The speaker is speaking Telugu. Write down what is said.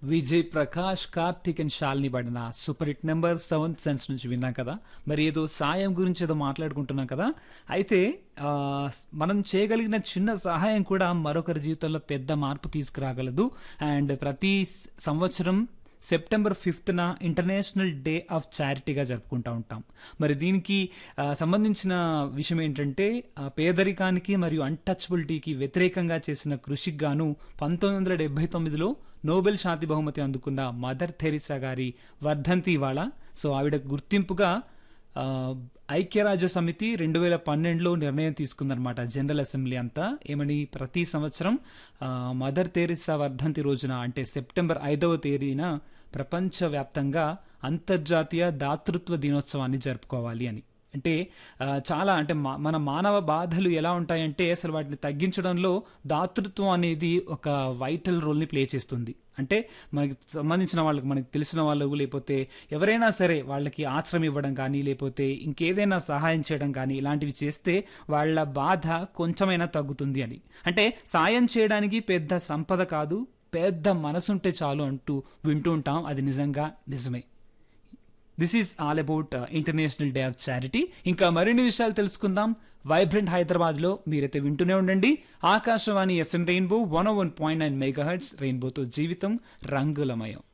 విజయ్ ప్రకాష్ కార్తిక్ అండ్ శాలిని పడిన super hit number seventh sense నుంచి విన్నాం కదా మరి ఏదో సాయం గురించి ఏదో మాట్లాడుకుంటున్నాం కదా అయితే ఆ, మనం చేయగలిగిన చిన్న సహాయం కూడా మరొకరి జీవితంలో పెద్ద మార్పు తీసుకురాగలదు అండ్ ప్రతి స- సంవత్సరం సెప్టెంబర్ ఫిఫ్త్న ఇంటర్నేషనల్ డే ఆఫ్ చారిటీగా జరుపుకుంటూ ఉంటాం మరి దీనికి ఆ, సంబంధించిన విషయం ఏంటంటే ఆ, పేదరికానికి మరియు అన్టచబిలిటీకి వ్యతిరేకంగా చేసిన కృషికి గాను పంతొమ్మిది వందల డెబ్బై తొమ్మిదిలో నోబెల్ శాంతి బహుమతి అందుకున్న మదర్ థెరిసా గారి వర్ధంతి ఇవాళ సో ఆవిడ గుర్తింపుగా ఆ, ఐక్యరాజ్య సమితి రెండు వేల పన్నెండులో నిర్ణయం తీసుకుందనమాట జనరల్ అసెంబ్లీ అంతా ఏమని ప్రతి సంవత్సరం ఆ, మదర్ తెరిసా వర్ధంతి రోజున అంటే సెప్టెంబర్ ఐదవ తేదీన ప్రపంచవ్యాప్తంగా అంతర్జాతీయ దాతృత్వ దినోత్సవాన్ని జరుపుకోవాలి అని అంటే ఆ, చాలా అంటే మా- మన మానవ బాధలు ఎలా ఉంటాయంటే అసలు వాటిని తగ్గించడంలో దాతృత్వం అనేది ఒక వైటల్ రోల్ని ప్లే చేస్తుంది అంటే మనకి సంబంధించిన వాళ్ళకి మనకి తెలిసిన వాళ్ళు లేకపోతే ఎవరైనా సరే వాళ్ళకి ఆశ్రయం ఇవ్వడం కానీ లేకపోతే ఇంకేదైనా సహాయం చేయడం కానీ ఇలాంటివి చేస్తే వాళ్ళ బాధ కొంచెమైనా తగ్గుతుంది అని అంటే సాయం చేయడానికి పెద్ద సంపద కాదు పెద్ద మనసుంటే చాలు అంటూ వింటూ ఉంటాం అది నిజంగా నిజమే this is all about international day of charity ఇంకా మరిన్ని విషయాలు తెలుసుకుందాం వైబ్రెంట్ హైదరాబాద్ లో మీరైతే వింటూనే ఉండండి Akashvani FM rainbow one one point nine megahertz రెయిన్బోతో జీవితం రంగులమయం